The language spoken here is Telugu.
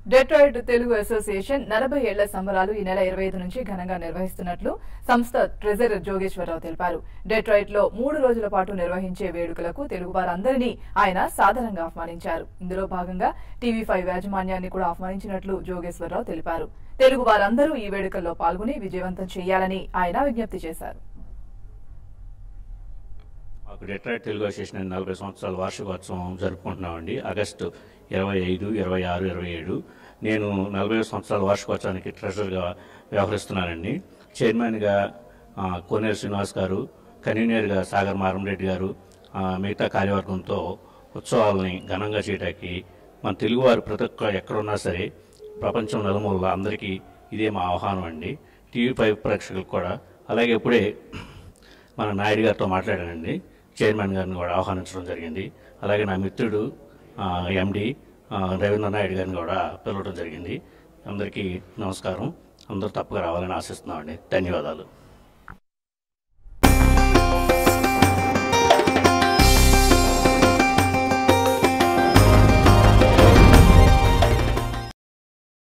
డెట్రాయిడ్ తెలుగు అసోసియేషన్ నలభై ఏళ్ల సంబరాలు ఈ నెల ఇరవై ఐదు నుంచి ఘనంగా నిర్వహిస్తున్నట్లు సంస్థ ట్రెజరర్ జోగేశ్వరరావు తెలిపారు డెట్రాయిట్ లో మూడు రోజుల పాటు నిర్వహించే వేడుకలకు తెలుగు వారందరినీ ఆయన సాధారణంగా ఆహ్వానించారు ఇందులో భాగంగా టీవీ ఫైవ్ యాజమాన్యాన్ని కూడా ఆహ్వానించినట్లు జోగేశ్వరరావు తెలిపారు తెలుగు వారందరూ ఈ వేడుకల్లో పాల్గొని విజయవంతం చేయాలని ఆయన విజ్ఞప్తి చేశారు మాకు డెట్రాయిట్ తెలుగు అసోసియేషన్ నలభై సంవత్సరాల వార్షికోత్సవం జరుపుకుంటున్నామండి ఆగస్టు ఇరవై ఐదు ఇరవై ఆరు ఇరవై ఏడు నేను నలభై సంవత్సరాల వార్షికోత్సవానికి ట్రెజరర్గా వ్యవహరిస్తున్నానండి చైర్మన్గా ఆ, కోనేరు శ్రీనివాస్ గారు కన్వీనర్గా సాగర్ మారంరెడ్డి గారు ఆ, మిగతా కార్యవర్గంతో ఉత్సవాలని ఘనంగా చేయడానికి మన తెలుగువారు ప్రతి ఒక్క ఎక్కడున్నా సరే ప్రపంచం నలుమూలల అందరికీ ఇదే మా ఆహ్వానం అండి టీవీ ఫైవ్ ప్రేక్షకులకు కూడా అలాగే ఇప్పుడే మన నాయుడు గారితో మాట్లాడానండి చైర్మన్ గారిని కూడా ఆహ్వానించడం జరిగింది అలాగే నా మిత్రుడు ఎండి రవీంద్ర నాయుడు గారిని కూడా పిలవడం జరిగింది అందరికీ నమస్కారం అందరూ తప్పక రావాలని ఆశిస్తున్నామండి ధన్యవాదాలు